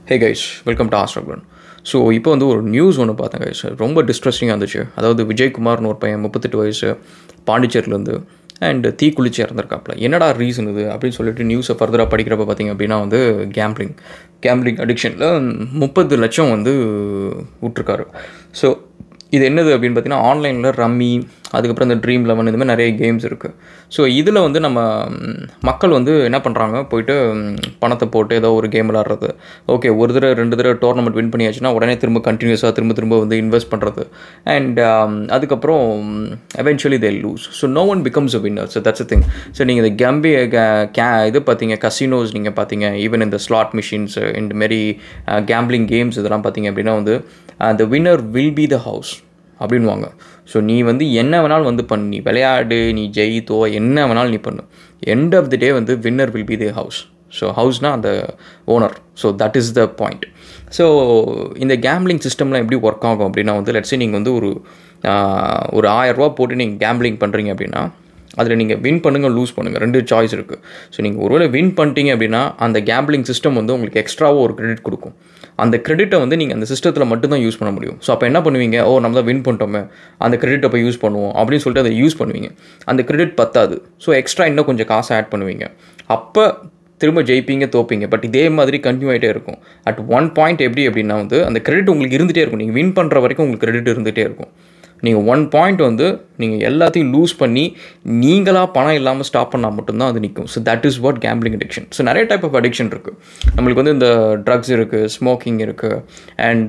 hey guys welcome to ஆஸ்ட்ரகுலன் so இப்போ வந்து ஒரு நியூஸ் ஒன்று பார்த்தேன் கைஸ் ரொம்ப டிஸ்ட்ரெஸ்டிங்காக இருந்துச்சு அதாவது விஜயகுமார்னு ஒரு பையன் முப்பத்தெட்டு வயசு பாண்டிச்சேரிலேருந்து அண்ட் தீ குளிச்சு இறந்துருக்காப்புல என்னடா ரீசன் இது அப்படின்னு சொல்லிட்டு நியூஸை ஃபர்தராக படிக்கிறப்ப பார்த்தீங்க அப்படின்னா வந்து கேம்ப்ளிங் கேம்ப்ளிங் அடிக்ஷனில் முப்பது லட்சம் வந்து விட்ருக்காரு ஸோ இது என்னது அப்படின்னு பார்த்தீங்கன்னா ஆன்லைனில் ரம்மி அதுக்கப்புறம் இந்த ட்ரீம் லெவன் இந்த மாதிரி நிறைய கேம்ஸ் இருக்குது ஸோ இதில் வந்து நம்ம ம், மக்கள் வந்து என்ன பண்ணுறாங்க போயிட்டு ம், பணத்தை போட்டு ஏதோ ஒரு கேம் விளாட்றது ஓகே ஒரு தடவை ரெண்டு தடவை டோர்னமெண்ட் வின் பண்ணியாச்சுன்னா உடனே திரும்ப கண்டினியூஸாக திரும்ப திரும்ப வந்து இன்வெஸ்ட் பண்ணுறது அண்ட் அதுக்கப்புறம் eventually they lose so no one becomes a winner so that's a thing so நீங்கள் இந்த கம்பி கே இது பார்த்தீங்க கசினோஸ் நீங்கள் பார்த்தீங்க ஈவன் இந்த ஸ்லாட் மிஷின்ஸ் இந்த மாரி கேம்பிளிங் கேம்ஸ் இதெல்லாம் பார்த்தீங்க அப்படின்னா வந்து the winner will be the house அப்படின்வாங்க ஸோ நீ வந்து என்ன வேணாலும் வந்து பண்ணு நீ விளையாடு நீ ஜெயித்தோ என்ன வேணாலும் நீ பண்ணு எண்ட் ஆஃப் தி டே வந்து winner will be the house so ஹவுஸ்னால் அந்த owner so that is the point so இந்த கேம்லிங் சிஸ்டம்லாம் எப்படி ஒர்க் ஆகும் அப்படின்னா வந்து லட்சம் நீங்கள் வந்து ஒரு ஆஹ், ஒரு ஆயரூவா போட்டு நீங்கள் கேம்லிங் பண்ணுறீங்க அப்படின்னா அதில் நீங்கள் வின் பண்ணுங்கள் லூஸ் பண்ணுங்கள் ரெண்டு சாய்ஸ் இருக்குது ஸோ நீங்கள் ஒருவேளை வின் பண்ணிட்டீங்க அப்படின்னா அந்த கேம்பிளிங் சிஸ்டம் வந்து உங்களுக்கு எக்ஸ்ட்ராவாக ஒரு கிரெடிட் கொடுக்கும் அந்த கிரெடிட்டை வந்து நீங்கள் அந்த சிஸ்டத்தில் மட்டும்தான் யூஸ் பண்ண முடியும் ஸோ அப்போ என்ன பண்ணுவீங்க ஓ நம்ம தான் வின் பண்ணிட்டோமே அந்த கிரெடிட்டை போய் யூஸ் பண்ணுவோம் அப்படின்னு சொல்லிட்டு அதை யூஸ் பண்ணுவீங்க அந்த கிரெடிட் பத்தாது ஸோ எக்ஸ்ட்ரா இன்னும் கொஞ்சம் காசை ஆட் பண்ணுவீங்க அப்போ திரும்ப ஜெயிப்பீங்க தோப்பீங்க பட் இதே மாதிரி கண்டினியூ ஆகிட்டே இருக்கும் அட் ஒன் பாயிண்ட் எப்படி அப்படின்னா வந்து அந்த கிரெடிட் உங்களுக்கு இருந்துகிட்டே இருக்கும் நீங்கள் வின் பண்ணுற வரைக்கும் உங்களுக்கு கிரெடிட் இருந்துகிட்டே இருக்கும் நீங்கள் ஒன் பாயிண்ட் வந்து நீங்கள் எல்லாத்தையும் லூஸ் பண்ணி நீங்களாக பணம் இல்லாமல் ஸ்டாப் பண்ணால் மட்டும்தான் அது நிற்கும் so that is what gambling addiction so நிறைய டைப் ஆஃப் அடிக்ஷன் இருக்குது நம்மளுக்கு வந்து இந்த ட்ரக்ஸ் இருக்குது ஸ்மோக்கிங் இருக்குது அண்ட்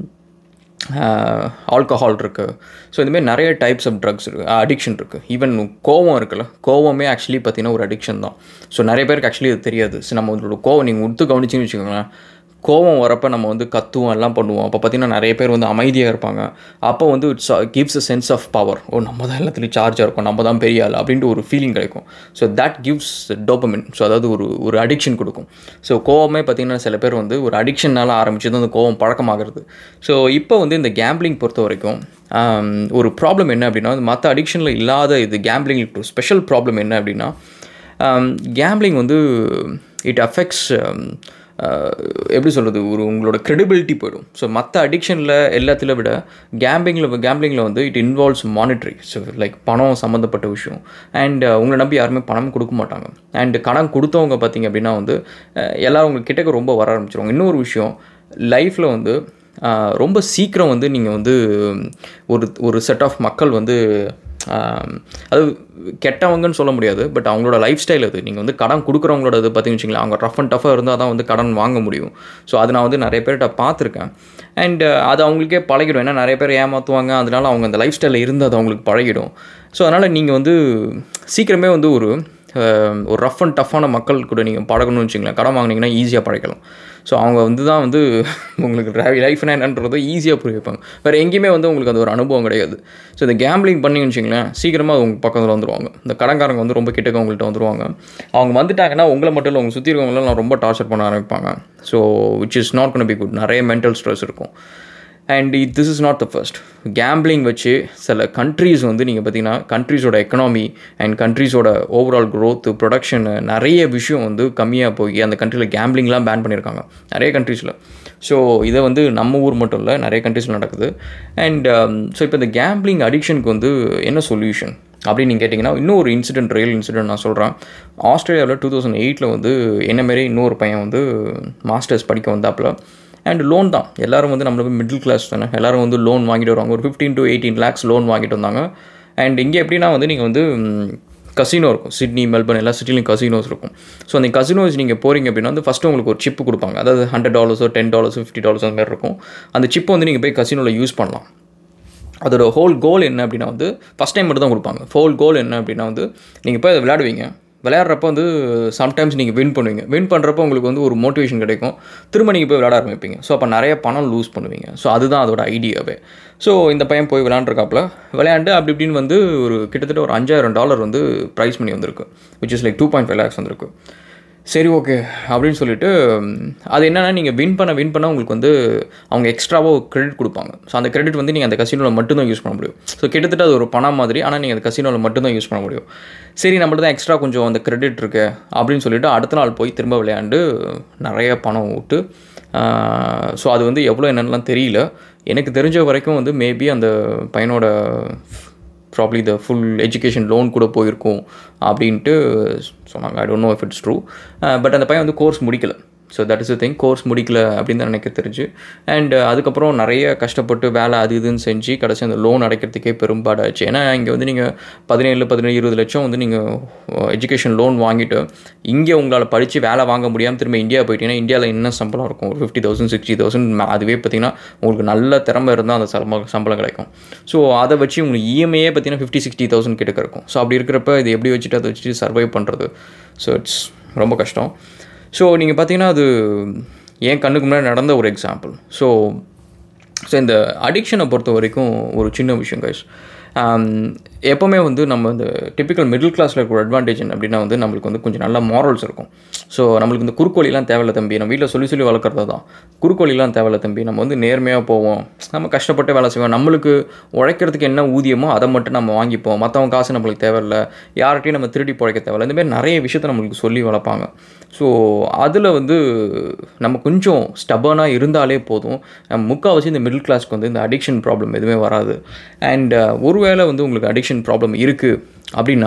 ஆல்கஹால் இருக்குது ஸோ இந்தமாதிரி நிறைய டைப்ஸ் ஆஃப் ட்ரக்ஸ் இருக்குது அடிக்ஷன் இருக்குது ஈவன் கோவம் இருக்குல்ல கோவமே ஆக்சுவலி பார்த்தீங்கன்னா ஒரு அடிக்ஷன் தான் ஸோ நிறைய பேருக்கு ஆக்சுவலி அது தெரியாது ஸோ நம்ம உங்களோட கோவம் நீங்கள் உடுத்து கவனிச்சின்னு வச்சுக்கோங்களேன் கோவம் வரப்போ நம்ம வந்து கத்துவோம் எல்லாம் பண்ணுவோம் அப்போ பார்த்தீங்கன்னா நிறைய பேர் வந்து அமைதியாக இருப்பாங்க அப்போ வந்து it's gives a sense of power oh நம்ம தான் எல்லாத்துலேயும் சார்ஜாக இருக்கும் நம்ம தான் பெரிய ஆள் அப்படின்ட்டு ஒரு ஃபீலிங் கிடைக்கும் so that gives dopamine so அதாவது ஒரு ஒரு அடிக்ஷன் கொடுக்கும் ஸோ கோவமே பார்த்தீங்கன்னா சில பேர் வந்து ஒரு அடிக்ஷனால் ஆரம்பிச்சது அந்த கோவம் பழக்கமாகிறது ஸோ இப்போ வந்து இந்த கேம்பிளிங் பொறுத்த வரைக்கும் ஆம், ஒரு ப்ராப்ளம் என்ன அப்படின்னா மற்ற அடிக்ஷனில் இல்லாத இது கேம்பிளிங் ஸ்பெஷல் ப்ராப்ளம் என்ன அப்படின்னா கேம்பிளிங் வந்து இட் அஃபெக்ட்ஸ் எப்படி சொல்கிறது ஒரு உங்களோட credibility போயிடும் ஸோ மற்ற அடிக்ஷனில் எல்லாத்துல விட கேம்பிங்கில் கேம்பிளிங்கில் வந்து it involves monetary so like பணம் சம்மந்தப்பட்ட விஷயம் அண்ட் உங்களை நம்பி யாருமே பணம் கொடுக்க மாட்டாங்க அண்ட் கடன் கொடுத்தவங்க பார்த்தீங்க அப்படின்னா வந்து அஹ், எல்லாரும் உங்களுக்கு கிட்டக்க ரொம்ப வர ஆரம்பிச்சிருவாங்க இன்னொரு விஷயம் லைஃப்பில் வந்து ஆஹ், ரொம்ப சீக்கிரம் வந்து நீங்கள் வந்து ஒரு ஒரு செட் ஆஃப் மக்கள் வந்து ஆம், அது கெட்டவங்கன்னு சொல்ல முடியாது பட் அவங்களோட லைஃப் ஸ்டைல் அது நீங்கள் வந்து கடன் கொடுக்குறவங்களோட இது பார்த்தீங்கன்னு வச்சுங்களேன் அவங்க ரஃப் அண்ட் டஃபாக இருந்தால் தான் வந்து கடன் வாங்க முடியும் ஸோ அது நான் வந்து நிறைய பேர்கிட்ட பார்த்துருக்கேன் அண்ட் அது அவங்களுக்கே பழகிடும் ஏன்னா நிறைய பேர் ஏமாற்றுவாங்க அதனால அவங்க அந்த லைஃப் ஸ்டைலில் இருந்து அது அவங்களுக்கு பழகிடும் ஸோ அதனால் நீங்கள் வந்து சீக்கிரமே வந்து ஒரு அஹ், ஒரு ரஃப் அண்ட் டஃப்பான மக்கள் கூட நீங்கள் பழகணும்னு வச்சுங்களேன் கடன் வாங்கினீங்கன்னா ஈஸியாக பழகலாம் ஸோ அவங்க வந்து தான் வந்து உங்களுக்கு லைஃப்னா என்னன்றதை ஈஸியாக புரிய வைப்பாங்க வேறு எங்கேயுமே வந்து உங்களுக்கு அது ஒரு அனுபவம் கிடையாது ஸோ இந்த கேம்பிளிங் பண்ணிங்கன்னு வச்சுங்களேன் சீக்கிரமாக அது உங்கள் பக்கத்தில் வந்துருவாங்க இந்த கடன்காரங்க வந்து ரொம்ப கிட்டக்க உங்கள்கிட்ட வந்துருவாங்க அவங்க வந்துட்டாங்கன்னா உங்களை மட்டும் இல்லை உங்கள் சுற்றி இருக்கவங்களாம் ரொம்ப டார்ச்சர் பண்ண ஆரம்பிப்பாங்க so which is not gonna be good நிறைய மென்டல் ஸ்ட்ரெஸ் இருக்கும் and this is not the first gambling வச்சு சில கண்ட்ரீஸ் வந்து நீங்கள் பார்த்தீங்கன்னா கண்ட்ரீஸோட எக்கனாமி அண்ட் கண்ட்ரீஸோட ஓவரால் growth ப்ரொடக்ஷன் நிறைய விஷயம் வந்து கம்மியாக போய் அந்த கண்ட்ரியில் கேம்பிளிங்லாம் பேன் பண்ணியிருக்காங்க நிறைய கண்ட்ரீஸில் ஸோ இதை வந்து நம்ம ஊர் மட்டும் இல்லை நிறைய கண்ட்ரீஸில் நடக்குது அண்ட் ஸோ இப்போ இந்த கேம்பிளிங் அடிக்ஷனுக்கு வந்து என்ன சொல்யூஷன் அப்படின்னு நீங்கள் கேட்டிங்கன்னா இன்னும் ஒரு இன்சிடென்ட் ரியல் இன்சிடென்ட் நான் சொல்கிறேன் ஆஸ்திரேலியாவில் டூ தௌசண்ட் எயிட்டில் வந்து என்ன மாரி இன்னொரு பையன் வந்து மாஸ்டர்ஸ் படிக்க வந்தாப்புல அண்ட் லோன் தான் எல்லாரும் வந்து நம்மள மிடில் கிளாஸ் தானே எல்லாரும் வந்து லோன் வாங்கிட்டு வருவாங்க ஒரு fifteen to eighteen lakhs loan வாங்கிட்டு வந்தாங்க அண்ட் இங்கே எப்படின்னா வந்து நீங்கள் வந்து கசினோ இருக்கும் சிட்னி மெல்பர்ன் எல்லா சிட்டிலையும் கசினோஸ் இருக்கும் ஸோ அந்த கசினோஸ் நீங்கள் போகிறீங்க அப்படின்னா வந்து ஃபஸ்ட்டு உங்களுக்கு ஒரு சிப்பு கொடுப்பாங்க அதாவது ஹண்ட்ரட் டாலர்ஸோ டென் டாலர்ஸோ ஃபிஃப்டி டாலர்ஸ் அந்த மாதிரி இருக்கும் அந்த சிப்பை வந்து நீங்கள் போய் கசினோவில் யூஸ் பண்ணலாம் அதோட ஹோல் கோல் என்ன அப்படின்னா வந்து ஃபஸ்ட் டைம் மட்டும் தான் கொடுப்பாங்க ஹோல் கோல் என்ன அப்படின்னா வந்து நீங்கள் போய் அதை விளையாடுவீங்க விளையாடுறப்ப வந்து சம்டைம்ஸ் நீங்கள் வின் பண்ணுவீங்க வின் பண்ணுறப்ப உங்களுக்கு வந்து ஒரு மோட்டிவேஷன் கிடைக்கும் திரும்ப நீங்கள் போய் விளையாட ஆரம்பிப்பீங்க ஸோ அப்போ நிறைய பணம் லூஸ் பண்ணுவீங்க ஸோ அதுதான் அதோட ஐடியாவே ஸோ இந்த பையன் போய் விளையாண்டுருக்காப்புல விளையாண்டு அப்படி இப்படின்னு வந்து ஒரு கிட்டத்தட்ட ஒரு அஞ்சாயிரம் டாலர் வந்து ப்ரைஸ் பண்ணி வந்திருக்கு which is like two point five lakhs வந்திருக்கு சரி ஓகே அப்படின்னு சொல்லிட்டு ம், அது என்னென்னா நீங்கள் வின் பண்ண வின் பண்ண உங்களுக்கு வந்து அவங்க எக்ஸ்ட்ராவாக கிரெடிட் கொடுப்பாங்க ஸோ அந்த கிரெடிட் வந்து நீங்கள் அந்த கசினோவில் மட்டும்தான் யூஸ் பண்ண முடியும் ஸோ கிட்டத்தட்ட அது ஒரு பணம் மாதிரி ஆனால் நீங்கள் அந்த கசினோவில் மட்டும்தான் யூஸ் பண்ண முடியும் சரி நம்மள்ட்ட தான் எக்ஸ்ட்ரா கொஞ்சம் அந்த கிரெடிட் இருக்கு அப்படின்னு சொல்லிட்டு அடுத்த நாள் போய் திரும்ப விளையாண்டு நிறைய பணம் விட்டு ஸோ அது வந்து எவ்வளோ என்னென்னலாம் தெரியல எனக்கு தெரிஞ்ச வரைக்கும் வந்து மேபி அந்த பையனோட probably the full education loan கூட போயிருக்கும் அப்படின்ட்டு சொன்னாங்க I don't know if it's true but அந்த பையன் வந்து கோர்ஸ் முடிக்கல so that is a thing course முடிக்கல அப்படின்னு தான் எனக்கு தெரிஞ்சு அண்ட் அதுக்கப்புறம் நிறைய கஷ்டப்பட்டு வேலை அது இதுன்னு செஞ்சு கடைசி அந்த லோன் அடைக்கிறதுக்கே பெரும்பாடாச்சு ஏன்னா இங்கே வந்து நீங்கள் பதினேழு பதினேழு இருபது லட்சம் வந்து நீங்கள் எஜுகேஷன் லோன் வாங்கிட்டு இங்கே உங்களால் படித்து வேலை வாங்க முடியாமல் திரும்ப இந்தியா போயிட்டீங்கன்னா இந்தியாவில் என்ன சம்பளம் இருக்கும் ஒரு ஃபிஃப்டி தௌசண்ட் சிக்ஸ்டி தௌசண்ட் அதுவே பார்த்தீங்கன்னா உங்களுக்கு நல்ல திறமை இருந்தால் அந்த சம்பளம் சம்பளம் கிடைக்கும் ஸோ அதை வச்சு உங்களுக்கு இஎம்ஐயே பார்த்தீங்கன்னா ஃபிஃப்டி சிக்ஸ்டி தௌசண்ட் கிட்ட இருக்கும் ஸோ அப்படி இருக்கிறப்ப இது எப்படி வச்சுட்டு அதை வச்சுட்டு சர்வை பண்ணுறது ஸோ இட்ஸ் ரொம்ப கஷ்டம் ஸோ நீங்கள் பார்த்தீங்கன்னா அது என் கண்ணுக்கு முன்னாடி நடந்த ஒரு எக்ஸாம்பிள் ஸோ ஸோ இந்த அடிக்ஷனை பொறுத்த வரைக்கும் ஒரு சின்ன விஷயம் கைஸ் எப்போவுமே வந்து நம்ம இந்த டிப்பிக்கல் மிடில் கிளாஸில் இருக்கிற அட்வான்டேஜ் என்ன அப்படின்னா வந்து நம்மளுக்கு வந்து கொஞ்சம் நல்ல மாரல்ஸ் இருக்கும் ஸோ நம்மளுக்கு இந்த குறுக்கோழிலாம் தேவையில்ல தம்பி நம்ம வீட்டில் சொல்லி சொல்லி வளர்க்குறது தான் குறுக்கோழிலாம் தேவையில்ல தம்பி நம்ம வந்து நேர்மையாக போவோம் நம்ம கஷ்டப்பட்டு வேலை செய்வோம் நம்மளுக்கு உழைக்கிறதுக்கு என்ன ஊதியமோ அதை மட்டும் நம்ம வாங்கிப்போம் மற்றவங்க காசு நம்மளுக்கு தேவையில்ல யார்கிட்டையும் நம்ம திருடி பிழைக்க தேவையில்ல இந்த மாதிரி நிறைய விஷயத்தை நம்மளுக்கு சொல்லி வளர்ப்பாங்க ஸோ அதில் வந்து நம்ம கொஞ்சம் ஸ்டபனாக இருந்தாலே போதும் முக்கால்வாசி இந்த மிடில் கிளாஸ்க்கு வந்து இந்த அடிக்ஷன் ப்ராப்ளம் எதுவுமே வராது அண்ட் ஒருவேளை வந்து உங்களுக்கு அடிக்ஷன் ப்ராப்ளம் இருக்குது அப்படின்னா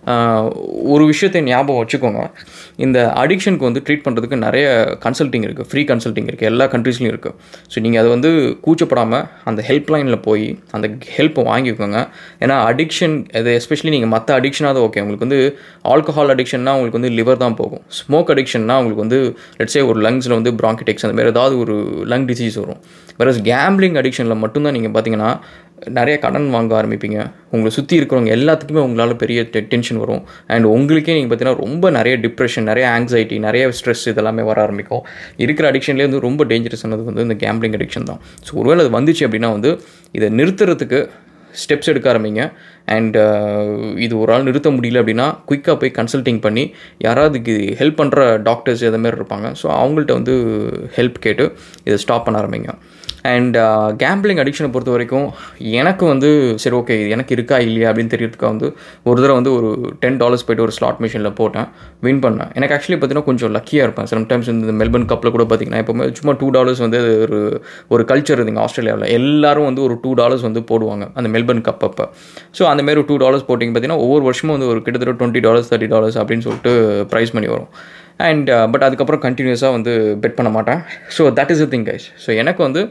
ஒரு விஷயத்தை ஞாபகம் வச்சுக்கோங்க இந்த அடிக்ஷனுக்கு வந்து ட்ரீட் பண்ணுறதுக்கு நிறைய கன்சல்ட்டிங் இருக்குது ஃப்ரீ கன்சல்ட்டிங் இருக்குது எல்லா கண்ட்ரீஸ்லையும் இருக்குது ஸோ நீங்கள் அதை வந்து கூச்சப்படாமல் அந்த ஹெல்ப்லைனில் போய் அந்த ஹெல்ப்பை வாங்கிக்கோங்க ஏன்னா அடிக்ஷன் அது எஸ்பெஷலி நீங்கள் மற்ற அடிக்ஷனாக தான் ஓகே உங்களுக்கு வந்து ஆல்கஹால் அடிக்ஷன்னா உங்களுக்கு வந்து லிவர் தான் போகும் ஸ்மோக் அடிக்ஷன்னா உங்களுக்கு வந்து லெட்ஸே ஒரு லங்ஸில் வந்து ப்ராங்கிடெக்ஸ் அந்த மாதிரி ஏதாவது ஒரு லங் டிசீஸ் வரும் வேறு கேம்பிளிங் அடிக்ஷனில் மட்டும்தான் நீங்கள் பார்த்தீங்கன்னா நிறைய கடன் வாங்க ஆரம்பிப்பீங்க உங்களை சுற்றி இருக்கிறவங்க எல்லாத்துக்குமே உங்களால் பெரிய டென்ஷன் வரும் அண்ட் உங்களுக்கே நீங்கள் பார்த்தீங்கன்னா ரொம்ப நிறைய டிப்ரெஷன் நிறைய ஆங்ஸைட்டி நிறைய ஸ்ட்ரெஸ் இதெல்லாமே வர ஆரம்பிக்கும் இருக்கிற அடிக்ஷன்லேயே வந்து ரொம்ப டேஞ்சரஸானது வந்து இந்த கேம்பிளிங் அடிக்ஷன் தான் ஸோ ஒருவேளை அது வந்துச்சு அப்படின்னா வந்து இதை நிறுத்துறதுக்கு ஸ்டெப்ஸ் எடுக்க ஆரம்பிங்க அண்ட் இது ஒரு ஆள் நிறுத்த முடியல அப்படின்னா குயிக்காக போய் கன்சல்ட்டிங் பண்ணி யாராவது இதுக்கு ஹெல்ப் பண்ணுற டாக்டர்ஸ் எதை மாதிரி இருப்பாங்க ஸோ அவங்கள்ட்ட வந்து ஹெல்ப் கேட்டு இதை ஸ்டாப் பண்ண ஆரம்பிங்க அண்ட் கேம்பிளிங் அடிக்ஷனை பொறுத்த வரைக்கும் எனக்கு வந்து சரி ஓகே இது எனக்கு இருக்கா இல்லையா அப்படின்னு தெரியறதுக்காக வந்து ஒரு தடவை வந்து ஒரு டென் டாலர்ஸ் போய்ட்டு ஒரு ஸ்லாட் மிஷினில் போட்டேன் வின் பண்ணேன் எனக்கு ஆக்சுவலி பார்த்தீங்கன்னா கொஞ்சம் லக்கியாக இருப்பேன் சம்டைம்ஸ் இந்த மெல்பர்ன் கப்பில் கூட பார்த்தீங்கன்னா எப்போவுமே சும்மா டூ டாலர்ஸ் வந்து ஒரு ஒரு கல்ச்சர் இருந்தீங்க ஆஸ்திரேலியாவில் எல்லாரும் வந்து ஒரு டூ டாலர்ஸ் வந்து போடுவாங்க அந்த மெல்பர்ன் கப் அப்போ ஸோ அந்த மாதிரி ஒரு டூ டாலர்ஸ் போட்டிங்க பார்த்தீங்கன்னா ஒவ்வொரு வருஷமும் வந்து ஒரு கிட்டத்தட்ட டுவெண்ட்டி டாலர்ஸ் தேர்ட்டி டாலர்ஸ் அப்படின்னு சொல்லிட்டு ப்ரைஸ் பண்ணி வரும் அண்ட் பட் அதுக்கப்புறம் கண்டினியூஸாக வந்து பெட் பண்ண மாட்டேன் so that is a thing guys so எனக்கு வந்து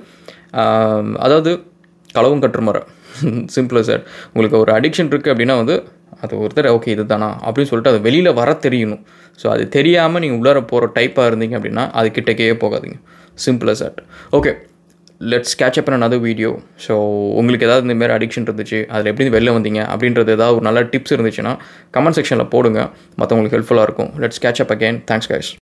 அதாவது களவும் கட்டுமர சிம்பிளாக சார் உங்களுக்கு ஒரு அடிக்ஷன் இருக்குது அப்படின்னா வந்து அது ஒருத்தர் ஓகே இது தானா அப்படின்னு சொல்லிட்டு அது வெளியில் வர தெரியணும் ஸோ அது தெரியாமல் நீங்கள் உள்ளார போகிற டைப்பாக இருந்தீங்க அப்படின்னா அது கிட்டக்கே போகாதீங்க சிம்பிளாக sir okay let's catch up another video so உங்களுக்கு ஏதாவது இந்த மாதிரி அடிக்ஷன் இருந்துச்சு அதில் எப்படி வெளில வந்தீங்க அப்படின்றது ஏதாவது ஒரு நல்ல டிப்ஸ் இருந்துச்சுன்னா கமெண்ட் செக்ஷனில் போடுங்க மற்றவங்களுக்கு ஹெல்ப்ஃபுல்லாக இருக்கும் let's catch up again thanks guys